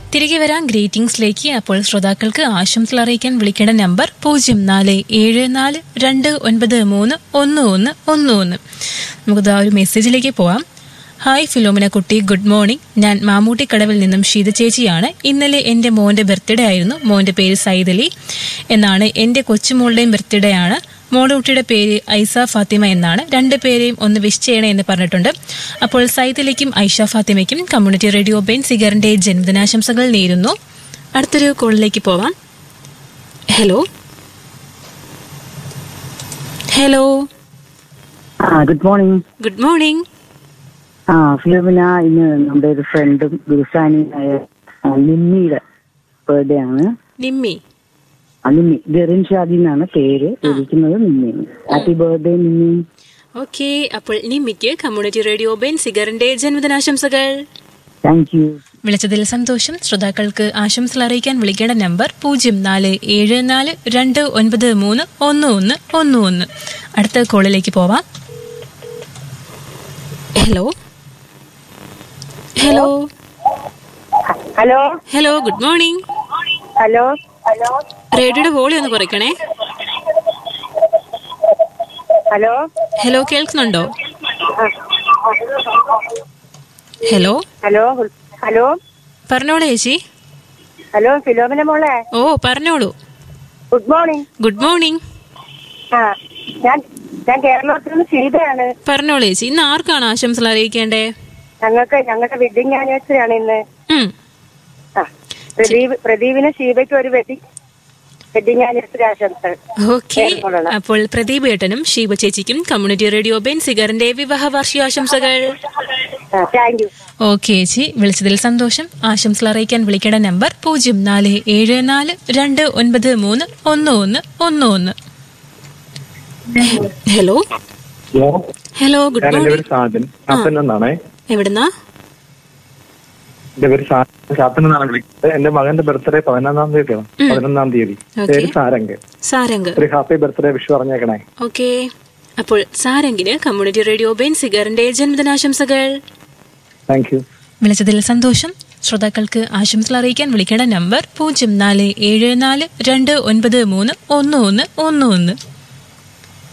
തിരികെ വരാം ഗ്രേറ്റിംഗ്സിലേക്ക് അപ്പോൾ ശ്രോതാക്കൾക്ക് ആശംസകൾ അറിയിക്കാൻ വിളിക്കേണ്ട നമ്പർ പൂജ്യം നാല് ഏഴ് നാല് രണ്ട് ഒൻപത് മൂന്ന് ഒന്ന് ഒന്ന് ഒന്ന് ഒന്ന് നമുക്കിത് ആ ഒരു മെസ്സേജിലേക്ക് പോവാം ഹായ് ഫിലോമിന കുട്ടി ഗുഡ് മോർണിംഗ് ഞാൻ മാമൂട്ടിക്കടവിൽ നിന്നും ഷീത ചേച്ചിയാണ് ഇന്നലെ എൻ്റെ മോൻ്റെ ബർത്ത്ഡേ ആയിരുന്നു മോൻ്റെ പേര് സൈദലി എന്നാണ് എൻ്റെ കൊച്ചുമോളുടെയും ബർത്ത്ഡേ ആണ് മോളുടെ കുട്ടിയുടെ പേര് ഐസ ഫാത്തിമ എന്നാണ് രണ്ട് പേരെയും ഒന്ന് വിഷ് ചെയ്യണേ എന്ന് പറഞ്ഞിട്ടുണ്ട് അപ്പോൾ സൈദലിക്കും ഐഷ ഫാത്തിമയ്ക്കും കമ്മ്യൂണിറ്റി റേഡിയോ ബെൻ സിഗറിന്റെ ജന്മദിനാശംസകൾ നേരുന്നു അടുത്തൊരു കോളിലേക്ക് പോവാം ഹലോ ഹലോ ആ ഗുഡ് മോർണിംഗ് ഗുഡ് മോർണിംഗ് ആ ഫിലോമിന ഇന്ന് നമ്മുടെ ഒരു ഫ്രണ്ടും ഗുരുസാനിയായ ആ, നിമ്മിയുടെ ബർത്ത്ഡേ ആണ് നിമ്മി ആ, നിമ്മി ഗറിൻ ഷാദി എന്നാണ് പേര് വിളിക്കുന്നത് Nimmi happy birthday Nimmi okay അപ്പോൾ നിമ്മിക്ക് കമ്മ്യൂണിറ്റി റേഡിയോ ബെൻ സിഗറിന്റെ ജന്മദിനാശംസകൾ താങ്ക് യു വിളിച്ചതിൽ സന്തോഷം ശ്രോതാക്കൾക്ക് ആശംസകൾ അറിയിക്കാൻ വിളിക്കേണ്ട നമ്പർ പൂജ്യം നാല് ഏഴ് നാല് രണ്ട് ഒൻപത് മൂന്ന് ഒന്ന് ഒന്ന് ഒന്ന് ഒന്ന് അടുത്ത കോളിലേക്ക് പോവാം hello hello hello hello good morning hello hello റേഡിയോയുടെ വോളി ഒന്ന് കുറയ്ക്കണേ ഹലോ ഹലോ കേൾക്കുന്നുണ്ടോ ഹലോ ഹലോ ഹലോ പറഞ്ഞോളൂ ചേച്ചി ഹലോ ഫിലോമിന മോളെ ഓ പറഞ്ഞോളൂ ഗുഡ് മോർണിംഗ് ഗുഡ് മോർണിംഗ് ആ ഞാൻ ഞാൻ കേരളത്തിൽ നിന്ന് സീതയാണ് പറഞ്ഞോളൂ ചേച്ചി ഇന്ന് ആർക്കാണ് ആശംസകൾ അറിയിക്കേണ്ടേ ഞങ്ങൾക്ക് ഞങ്ങളുടെ വെഡിങ് ആനിവേഴ്സറി ആണ് ഇന്ന് ഉം ആ പ്രദീപ് പ്രദീപിന് ഷീബയ്ക്ക് ഒരു വെഡിങ് വെഡിങ് ആനിവേഴ്സറി ആശംസകൾ ഓക്കെ കേൾക്കൊള്ളണം. അപ്പോൾ പ്രദീപ് ഏട്ടനും ഷീബ ചേച്ചിക്കും കമ്മ്യൂണിറ്റി റേഡിയോ ബെൻ സിഗറിന്റെ വിവാഹ വാർഷികാശംസകൾ ആ താങ്ക് യു ഓക്കെ ചേച്ചി വിളിച്ചതിൽ സന്തോഷം ആശംസകൾ അറിയിക്കാൻ വിളിക്കേണ്ട നമ്പർ പൂജ്യം നാല് ഏഴ് നാല് രണ്ട് ഒൻപത് മൂന്ന് ഒന്ന് ഒന്ന് ഒന്ന് ഒന്ന് ഹലോ ഹലോ ഹലോ ഗുഡ് ഞാൻ എന്റെ മോർണിംഗ് പേര് സാജൻ ചാത്തൻ എന്നാണേ എവിടുന്നാ എന്റെ പേര് സാജൻ ചാത്തൻ എന്നാണ് വിളിക്കുന്നത് എന്റെ മകന്റെ ബർത്ത്ഡേ പതിനൊന്നാം തീയതിയാണ് പതിനൊന്നാം തീയതി Okay. പേര് സാരംഗ് സാരംഗ് ഒരു ഹാപ്പി ബർത്ത്ഡേ വിഷു പറഞ്ഞേക്കണേ ഓക്കെ അപ്പോൾ സാരംഗിന് കമ്മ്യൂണിറ്റി റേഡിയോ ബെൻ സിഗറിന്റെ ജന്മദിനാശംസകൾ താങ്ക് യു വിളിച്ചതിൽ സന്തോഷം ശ്രോതാക്കൾക്ക് ആശംസകൾ അറിയിക്കാൻ വിളിക്കേണ്ട നമ്പർ പൂജ്യം നാല് ഏഴ് നാല് രണ്ട് ഒൻപത് മൂന്ന് ഒന്ന് ഒന്ന് ഒന്ന് ഒന്ന്